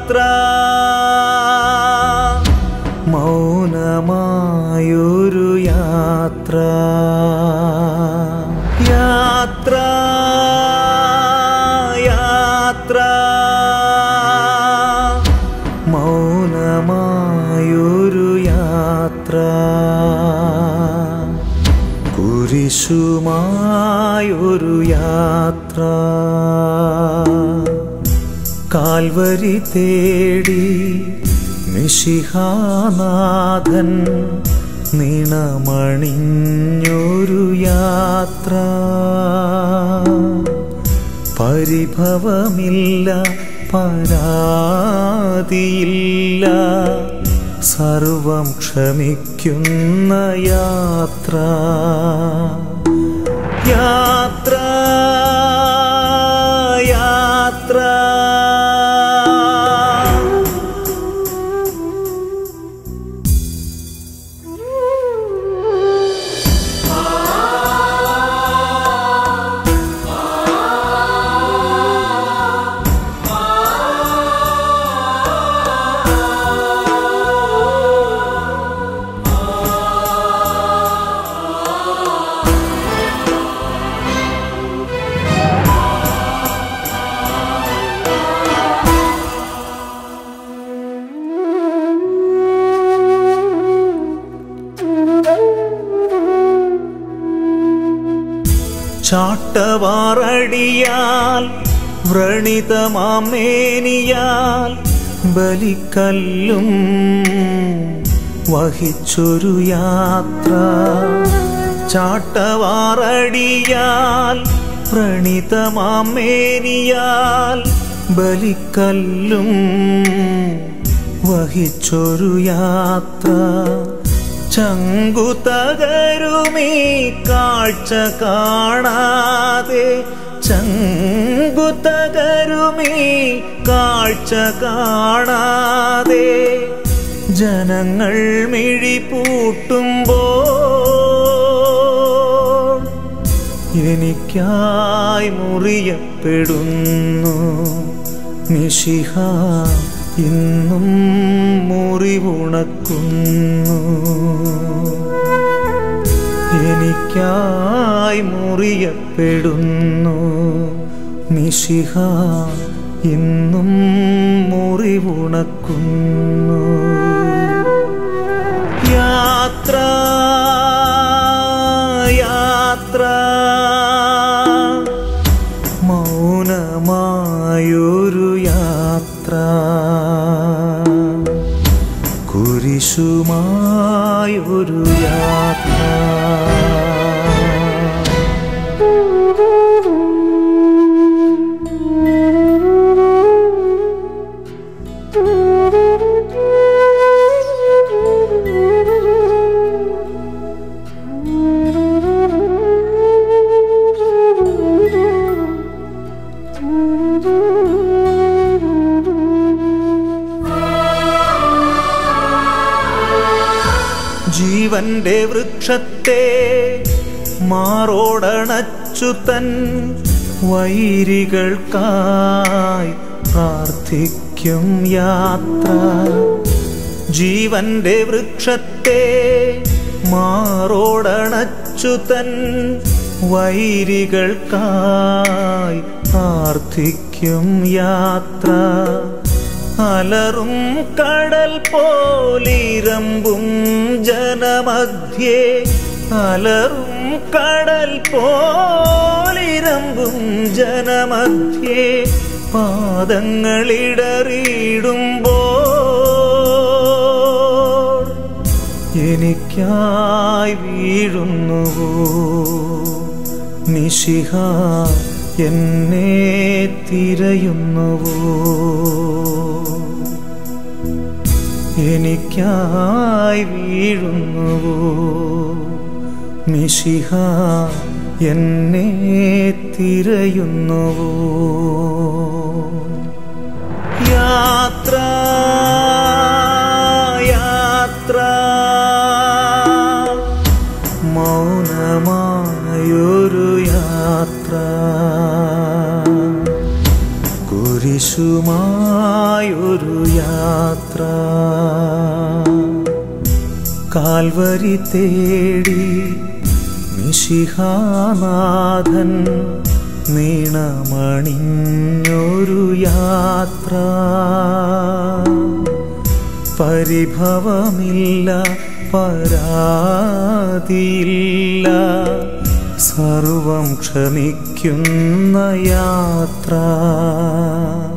യാത്ര മൗനമായൊരു യാത്ര യാത്ര യാത്ര മൗനമായൊരു യാത്ര കുരിശുമായൊരു യാത്ര കാൽവരി തേടി മിശിഹാനാഥൻ നിണമണിഞ്ഞൊരു യാത്ര പരിഭവമില്ല പരാതിയില്ല സർവം ക്ഷമിക്കുന്ന യാത്ര യാത്ര യാത്ര ചാട്ടവാറടിയാൽ വ്രണിതമാമേനിയാൽ ബലിക്കല്ലും വഹിച്ചൊരു യാത്ര ചാട്ടവാറടിയാൽ വ്രണിതമാമേനിയാൽ ബലിക്കല്ലും വഹിച്ചൊരു യാത്ര ചങ്കു തകരുമീ കാഴ്ച കാണാതെ ചങ്കു തകരുമീ കാഴ്ച കാണാതെ ജനങ്ങൾ മിഴി പൂട്ടുമ്പോൾ എനിക്കായി മുറിയപ്പെടുന്നു നിഷിഹ ഇന്നും മുറിവുണക്കുന്നു എനിക്കായി മുറിയപ്പെടുന്നു നിഷിഹ ഇന്നും മുറിവുണക്കുന്നു യാത്ര യാത്ര മൗനമായൊരു യാത്ര കുരിശുമായൊരു യാത്ര ജീവന്റെ വൃക്ഷത്തെ മാറോടണച്ചു തൻ വൈരികൾക്കായി പ്രാർത്ഥിക്കും യാത്ര ജീവന്റെ വൃക്ഷത്തെ മാറോടണച്ചു തൻ വൈരികൾക്കായി പ്രാർത്ഥിക്കും യാത്ര അലറും കടൽ പോലിരമ്പും ജനമധ്യേ അലറും കടൽ പോലിരമ്പും ജനമധ്യേ പാദങ്ങളിടറിയിടുമ്പോൾ എനിക്കായി വീഴുന്നുവോ നിശിഹ എന്നെ തിരയുന്നുവോ എനിക്കായി വീഴുന്നുവോ മിശിഹ എന്നെ തിരയുന്നുവോ യാത്ര യാത്ര മൗനമായൊരു യാത്ര കുരിശുമാ നിത്യമായൊരു യാത്ര കാൽവരി തേടി മിശിഹാനാഥൻ നീണമണിഞ്ഞൊരു യാത്ര പരിഭവമില്ല പരാതിയില്ല സർവം ക്ഷമിക്കുന്ന യാത്ര